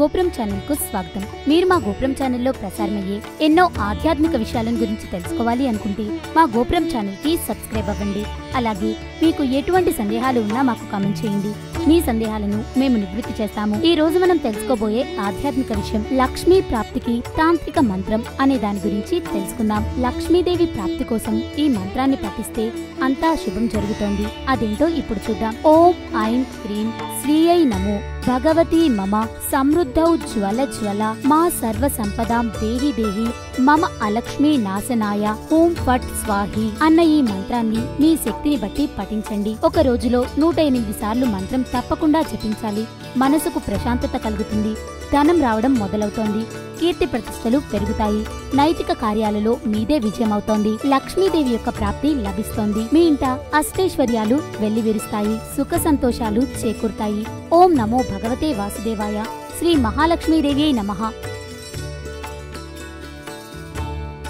గోపురం ఛానల్ కు స్వాగతం మీరు మా గోపురం ఛానల్లో ప్రసారమయ్యే ఎన్నో ఆధ్యాత్మిక విషయాలను గురించి తెలుసుకోవాలి అనుకుంటే మా గోపురం ఛానల్ కి సబ్స్క్రైబ్ అవ్వండి అలాగే మీకు ఎటువంటి సందేహాలు ఉన్నా మాకు కామెంట్ చేయండి మీ సందేహాలను మేము నివృత్తి చేస్తాము ఈ రోజు మనం తెలుసుకోబోయే ఆధ్యాత్మిక విషయం లక్ష్మీ ప్రాప్తికి తాంత్రిక మంత్రం అనే దాని గురించి తెలుసుకుందాం లక్ష్మీదేవి ప్రాప్తి కోసం ఈ మంత్రాన్ని పఠిస్తే అంతా శుభం జరుగుతోంది అదేంటో ఇప్పుడు చూద్దాం ఓం ఐం హ్రీం శ్రీయై నమో భగవతి మమ సమృద్ధౌ జ్వల జ్వల మా సర్వ సంపదాం దేహి దేహి మమ అలక్ష్మీ నాశనాయ ఓం ఫట్ స్వాహి అన్న ఈ మంత్రాన్ని మీ శక్తిని బట్టి పఠించండి ఒక రోజులో నూట ఎనిమిది సార్లు మంత్రం తప్పకుండా జపించాలి మనసుకు ప్రశాంతత కలుగుతుంది ధనం రావడం మొదలవుతోంది కీర్తి ప్రతిష్టలు పెరుగుతాయి నైతిక కార్యాలలో మీదే విజయమవుతోంది లక్ష్మీదేవి యొక్క ప్రాప్తి లభిస్తోంది మీ ఇంట అష్టైశ్వర్యాలు వెల్లివిరుస్తాయి సుఖ సంతోషాలు చేకూరుతాయి ఓం నమో భగవతే వాసుదేవాయ శ్రీ మహాలక్ష్మీదేవి నమః